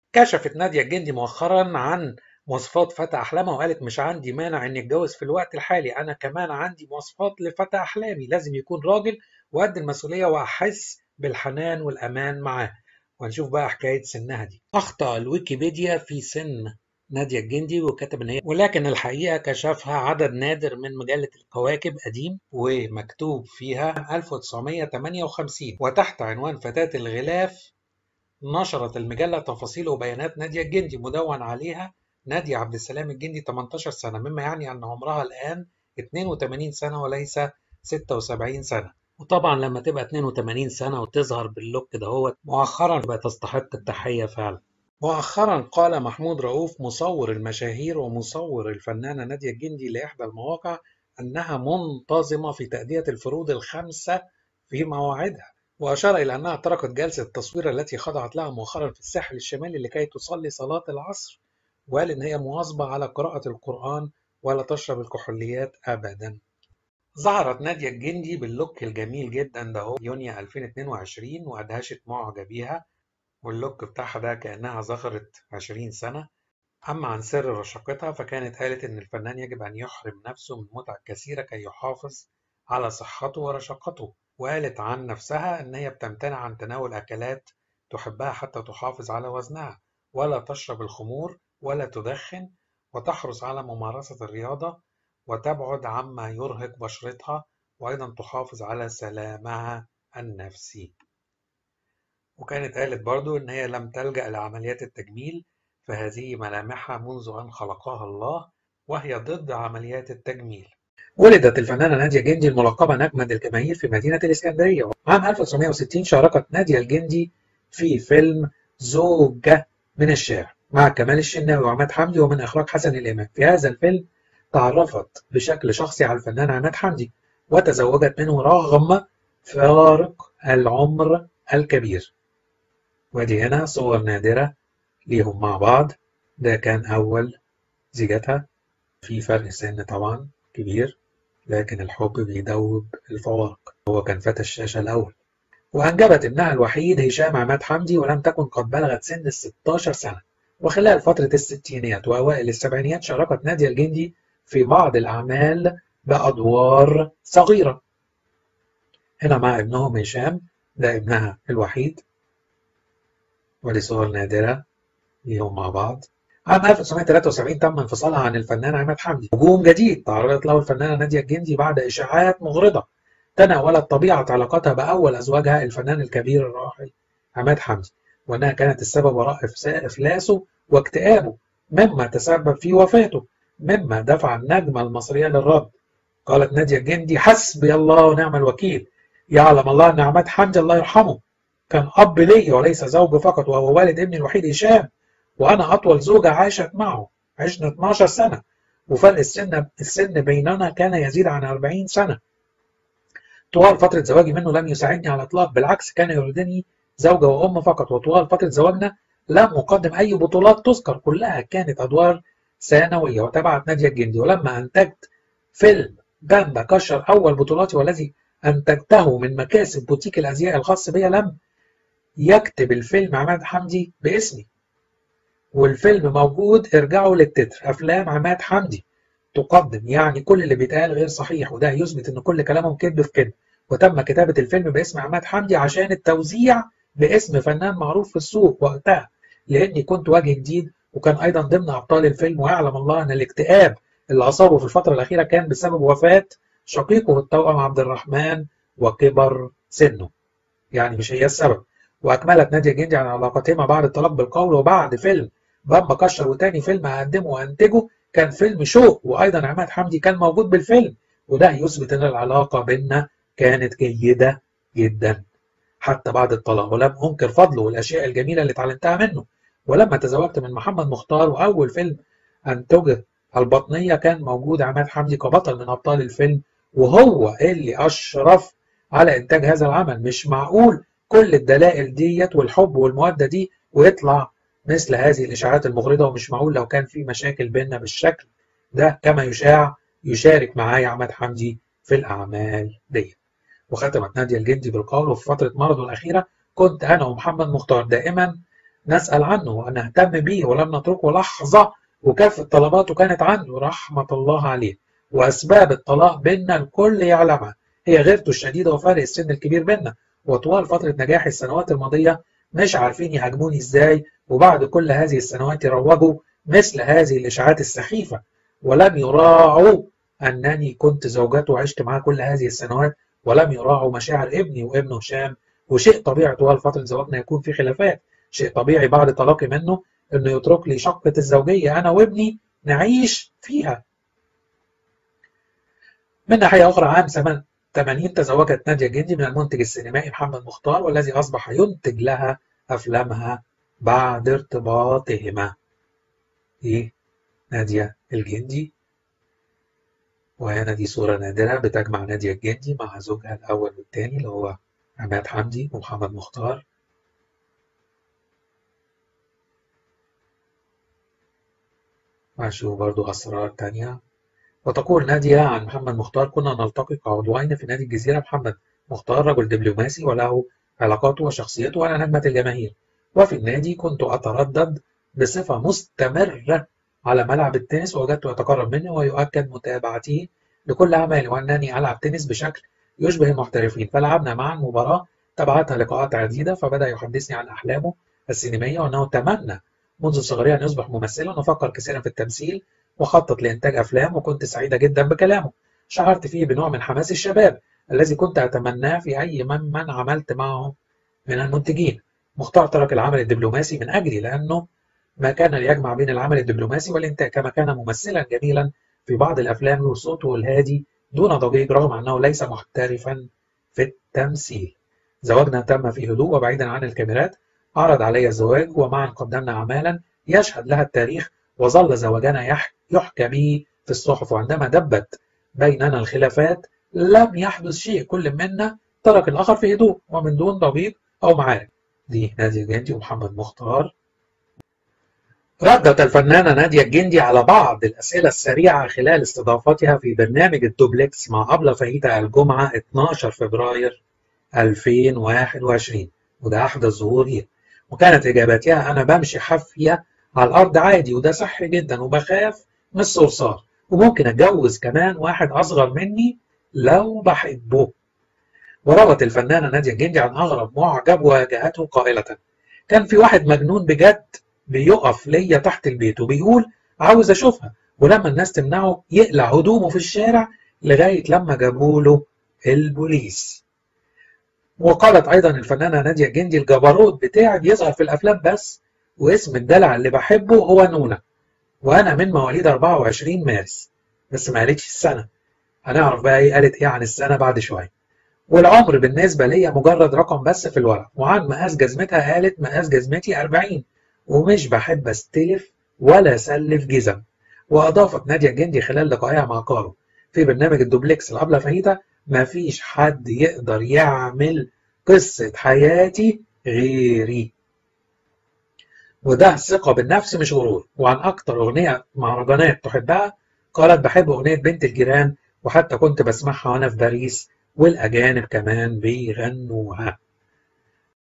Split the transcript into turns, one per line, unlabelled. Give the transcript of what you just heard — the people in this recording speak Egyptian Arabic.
كشفت نادية الجندي مؤخرا عن مواصفات فتى أحلامها وقالت مش عندي مانع إني أتجوز في الوقت الحالي أنا كمان عندي مواصفات لفتى أحلامي لازم يكون راجل وقد المسؤولية وأحس بالحنان والأمان معاه وهنشوف بقى حكاية سنها دي أخطأ الويكيبيديا في سن نادية الجندي وكتب إن هي ولكن الحقيقة كشفها عدد نادر من مجلة الكواكب قديم ومكتوب فيها 1958 وتحت عنوان فتاة الغلاف نشرت المجلة تفاصيل وبيانات نادية الجندي مدون عليها نادية عبد السلام الجندي 18 سنة مما يعني أن عمرها الآن 82 سنة وليس 76 سنة وطبعا لما تبقى 82 سنة وتظهر باللوك ده هو مؤخرا بقى تستحق التحية فعلا مؤخرا قال محمود رؤوف مصور المشاهير ومصور الفنانة نادية الجندي لإحدى المواقع أنها منتظمة في تأدية الفروض الخمسة في مواعيدها وأشار إلى أنها تركت جلسة التصوير التي خضعت لها مؤخرا في الساحل الشمالي لكي تصلي صلاة العصر وقال إن هي مواظبة على قراءة القرآن ولا تشرب الكحوليات أبدا ظهرت نادية الجندي باللوك الجميل جدا ده هو يونيو 2022 وأدهشت معجبيها واللوك بتاعها ده كأنها ظهرت 20 سنة أما عن سر رشاقتها فكانت قالت إن الفنان يجب أن يحرم نفسه من متع كثيرة كي يحافظ على صحته ورشاقته وقالت عن نفسها إن هي بتمتنع عن تناول أكلات تحبها حتى تحافظ على وزنها ولا تشرب الخمور ولا تدخن وتحرص على ممارسة الرياضة وتبعد عما يرهق بشرتها وأيضا تحافظ على سلامها النفسي وكانت قالت برضو إن هي لم تلجأ لعمليات التجميل فهذه ملامحها منذ أن خلقها الله وهي ضد عمليات التجميل ولدت الفنانة نادية جندي الملقبة نجمة الجماهير في مدينة الإسكندرية عام 1960 شاركت نادية الجندي في فيلم زوجة من الشارع مع كمال الشناوي وعماد حمدي ومن إخراج حسن الإمام في هذا الفيلم تعرفت بشكل شخصي على الفنان عماد حمدي وتزوجت منه رغم فارق العمر الكبير ودي هنا صور نادرة ليهم مع بعض ده كان أول زيجتها في فرق سن طبعا كبير لكن الحب بيدوب الفوارق هو كان فتى الشاشة الأول وأنجبت ابنها الوحيد هشام عماد حمدي ولم تكن قد بلغت سن ال 16 سنة وخلال فترة الستينيات وأوائل السبعينيات شاركت نادية الجندي في بعض الأعمال بأدوار صغيرة هنا مع ابنهم هشام ده ابنها الوحيد ودي صور نادرة ليهم مع بعض عام 1973 تم انفصالها عن الفنان عماد حمدي هجوم جديد تعرضت له الفنانة نادية الجندي بعد إشاعات مغرضة تناولت طبيعة علاقتها بأول أزواجها الفنان الكبير الراحل عماد حمدي وأنها كانت السبب وراء إفلاسه واكتئابه مما تسبب في وفاته مما دفع النجمة المصرية للرد قالت نادية الجندي حسبي الله ونعم الوكيل يعلم الله أن عماد حمدي الله يرحمه كان أب لي وليس زوج فقط وهو والد ابني الوحيد هشام وأنا أطول زوجة عاشت معه عشنا 12 سنة وفرق السن السن بيننا كان يزيد عن 40 سنة طوال فترة زواجي منه لم يساعدني على الإطلاق بالعكس كان يريدني زوجة وأم فقط وطوال فترة زواجنا لم أقدم أي بطولات تذكر كلها كانت أدوار ثانوية وتبعت نادية الجندي ولما أنتجت فيلم بامبا كشر أول بطولاتي والذي أنتجته من مكاسب بوتيك الأزياء الخاص بي لم يكتب الفيلم عماد حمدي باسمي والفيلم موجود ارجعوا للتتر أفلام عماد حمدي تقدم يعني كل اللي بيتقال غير صحيح وده يثبت ان كل كلامهم كذب في كذب وتم كتابة الفيلم باسم عماد حمدي عشان التوزيع باسم فنان معروف في السوق وقتها لاني كنت وجه جديد وكان ايضا ضمن ابطال الفيلم ويعلم الله ان الاكتئاب اللي اصابه في الفترة الاخيرة كان بسبب وفاة شقيقه التوأم عبد الرحمن وكبر سنه يعني مش هي السبب واكملت نادية جندي عن علاقتهما بعد الطلاق بالقول وبعد فيلم بامبا كشر وتاني فيلم هقدمه وانتجه كان فيلم شوق وايضا عماد حمدي كان موجود بالفيلم وده يثبت ان العلاقه بيننا كانت جيده جدا حتى بعد الطلاق ولم انكر فضله والاشياء الجميله اللي اتعلمتها منه ولما تزوجت من محمد مختار واول فيلم انتجه البطنيه كان موجود عماد حمدي كبطل من ابطال الفيلم وهو اللي اشرف على انتاج هذا العمل مش معقول كل الدلائل ديت والحب والموده دي ويطلع مثل هذه الإشاعات المغرضة ومش معقول لو كان في مشاكل بيننا بالشكل ده كما يشاع يشارك معايا عماد حمدي في الأعمال دي وختمت نادية الجندي بالقول وفي فترة مرضه الأخيرة كنت أنا ومحمد مختار دائما نسأل عنه ونهتم به ولم نتركه لحظة وكافة طلباته كانت عنده رحمة الله عليه وأسباب الطلاق بيننا الكل يعلمها هي غيرته الشديدة وفرق السن الكبير بيننا وطوال فترة نجاحي السنوات الماضية مش عارفين يهاجموني ازاي وبعد كل هذه السنوات يروجوا مثل هذه الإشاعات السخيفة ولم يراعوا أنني كنت زوجته وعشت معاه كل هذه السنوات ولم يراعوا مشاعر ابني وابنه هشام وشيء طبيعي طوال فترة زواجنا يكون في خلافات شيء طبيعي بعد طلاقي منه انه يترك لي شقة الزوجية انا وابني نعيش فيها من ناحية أخرى عام 80 تزوجت نادية جندي من المنتج السينمائي محمد مختار والذي أصبح ينتج لها أفلامها بعد ارتباطهما إيه نادية الجندي وهنا دي صورة نادرة بتجمع نادية الجندي مع زوجها الأول والثاني اللي هو عماد حمدي ومحمد مختار وهنشوف برضو أسرار تانية وتقول نادية عن محمد مختار كنا نلتقي كعضوين في نادي الجزيرة محمد مختار رجل دبلوماسي وله علاقاته وشخصيته وأنا نجمة الجماهير وفي النادي كنت أتردد بصفة مستمرة على ملعب التنس ووجدته يتقرب مني ويؤكد متابعته لكل أعمالي وأنني ألعب تنس بشكل يشبه المحترفين فلعبنا معا مباراة تبعتها لقاءات عديدة فبدأ يحدثني عن أحلامه السينمائية وأنه تمنى منذ صغري أن يصبح ممثلا وفكر كثيرا في التمثيل وخطط لإنتاج أفلام وكنت سعيدة جدا بكلامه شعرت فيه بنوع من حماس الشباب الذي كنت أتمناه في أي من, من عملت معه من المنتجين مختار ترك العمل الدبلوماسي من أجلي لأنه ما كان ليجمع بين العمل الدبلوماسي والإنتاج كما كان ممثلا جميلا في بعض الأفلام له صوته الهادي دون ضجيج رغم أنه ليس محترفا في التمثيل زواجنا تم في هدوء وبعيدا عن الكاميرات عرض علي الزواج ومعا قدمنا أعمالا يشهد لها التاريخ وظل زواجنا يحكى به في الصحف وعندما دبت بيننا الخلافات لم يحدث شيء كل منا ترك الآخر في هدوء ومن دون ضجيج أو معارك دي نادية الجندي ومحمد مختار ردت الفنانة نادية الجندي على بعض الأسئلة السريعة خلال استضافتها في برنامج الدوبلكس مع أبلة فايتة الجمعة 12 فبراير 2021 وده أحدث ظهوري وكانت إجاباتها أنا بمشي حافية على الأرض عادي وده صحي جدا وبخاف من الصرصار وممكن أتجوز كمان واحد أصغر مني لو بحبه وروت الفنانة نادية الجندي عن أغرب معجب واجهته قائلة كان في واحد مجنون بجد بيقف ليا تحت البيت وبيقول عاوز أشوفها ولما الناس تمنعه يقلع هدومه في الشارع لغاية لما جابوا له البوليس وقالت أيضا الفنانة نادية الجندي الجبروت بتاعي بيظهر في الأفلام بس واسم الدلع اللي بحبه هو نونا وأنا من مواليد 24 مارس بس ما قالتش السنة هنعرف بقى إيه قالت إيه عن السنة بعد شوية والعمر بالنسبة ليا مجرد رقم بس في الورق وعن مقاس جزمتها قالت مقاس جزمتي 40 ومش بحب استلف ولا اسلف جزم واضافت ناديه الجندي خلال لقائها مع كارو في برنامج الدوبلكس الابله فاهيتا مفيش حد يقدر يعمل قصه حياتي غيري وده ثقة بالنفس مش غرور وعن أكتر أغنية مهرجانات تحبها قالت بحب أغنية بنت الجيران وحتى كنت بسمعها وأنا في باريس والأجانب كمان بيغنوها